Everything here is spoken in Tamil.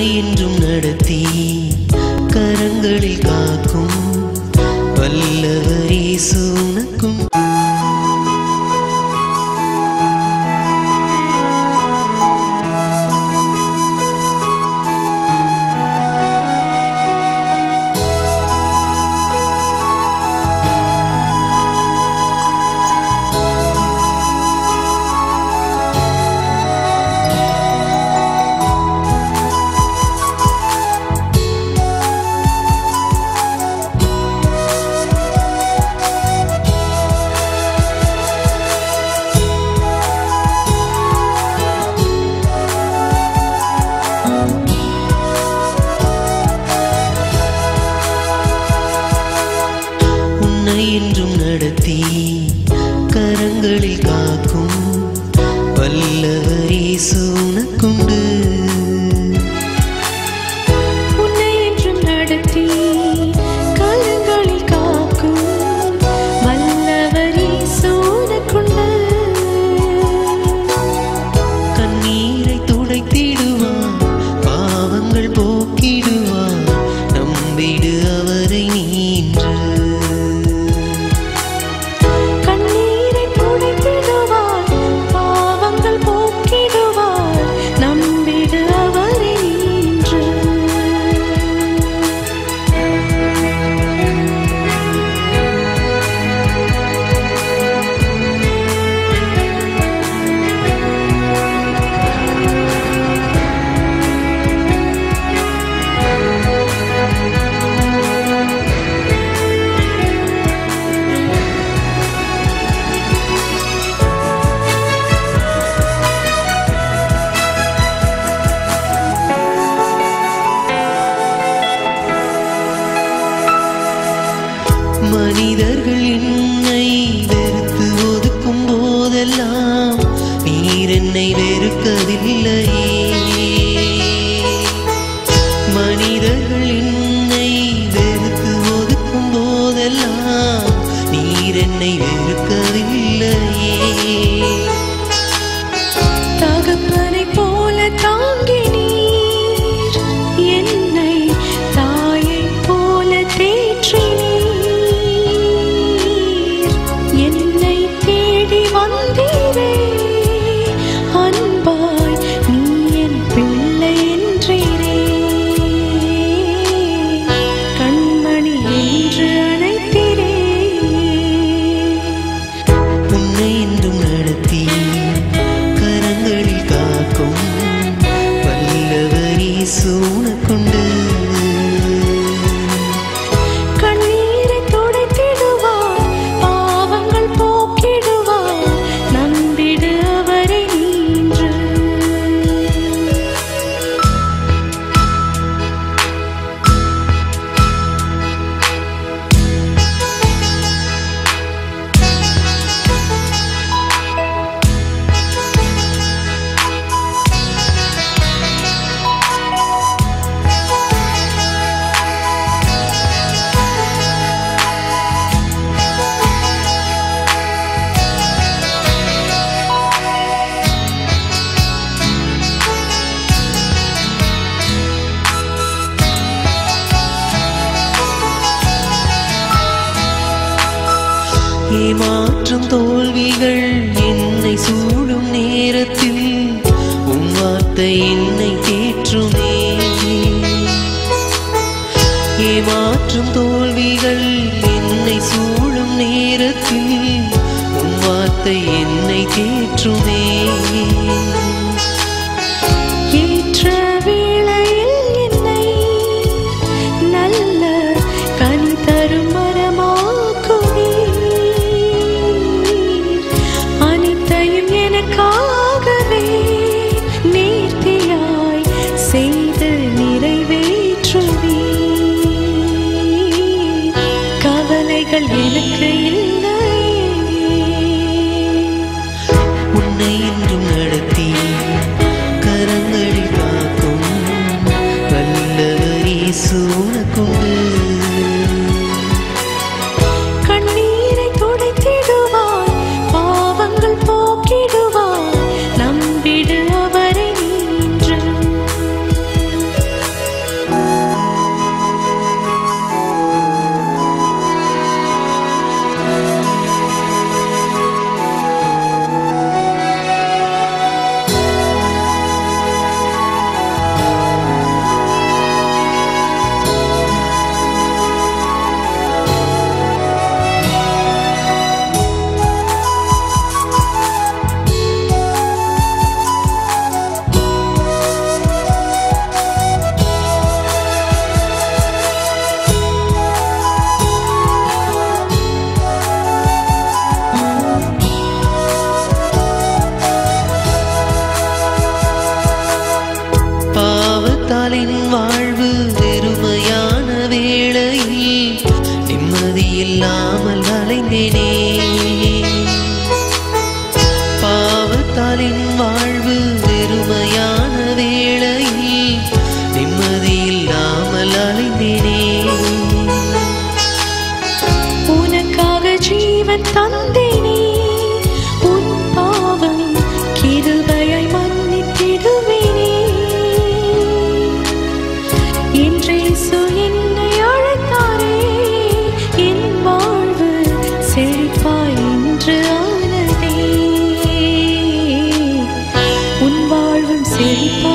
என்றும் நடத்தி கரங்களில் காக்கும் வல்லவர் இயேசு உனக்கும் உன்னை என்றும் நடத்தி கரங்களில் காக்கும் வல்லவர் இயேசு உனக்குண்டு உன்னை என்றும் நடத்தி கரங்களில் காக்கும் வல்லவர் இயேசு உனக்குண்டு. கண்ணீரை துடைத்திடுவார் பாவங்கள் போக்கிடுவார் நம்பிடு அவரை நீன்று கண்ணீரை துடைத்திடுவார், பாவங்கள் போக்கிடுவார், நம்பிடு அவரை இன்று. மனிதர்கள் என்னை வெறுத்து ஒதுக்கும் போதெல்லாம் நீர் என்னை வெறுக்கவில்லையே மனிதர்கள் என்னை வெறுத்து ஒதுக்கும் போதெல்லாம் நீர் என்னை வெறுக்கவில்லையே தகப்பனைப் போல தாங்கி நீர் என்னை தாயைப் போல தேற்றினீர். என்னை தேடி வந்தீரே, அன்பாய் நீ என் பிள்ளை என்றீரே. கண்மணி என்று அழைத்தீரே உன்னை என்றும் நடத்தி கரங்களில் காக்கும் வல்லவர் இயேசு உனக்குண்டு கண்ணீரை துடைத்திடுவார் பாவங்கள் போக்கிடுவார் நம்பிடு அவரை நீன்று ஏமாற்றம் தோல்விகள் என்னை சூழும் நேரத்தில் உன் வார்த்தை என்னை தேற்றுமே ஏமாற்றும் தோல்விகள் என்னை சூழும் நேரத்தில் உன் வார்த்தை என்னை தேற்றுமே ஏற்ற வேளையில் என்னை நல்ல கனி தரும் மரமாக்குவீர். அனைத்தையும் எனக்காகவே நேர்த்தியாய் செய்து நிறைவேற்றுவீர். கவலைகள் எனக்கு இல்லை உன்னை என்றும் நடத்தி கரங்களில் காக்கும் வல்லவர் இயேசு உனக்குண்டு கண்ணீரை துடைத்திடுவார் பாவங்கள் போக்கிடுவார் நம்பிடு அவரை நீன்று செழிப்பாய்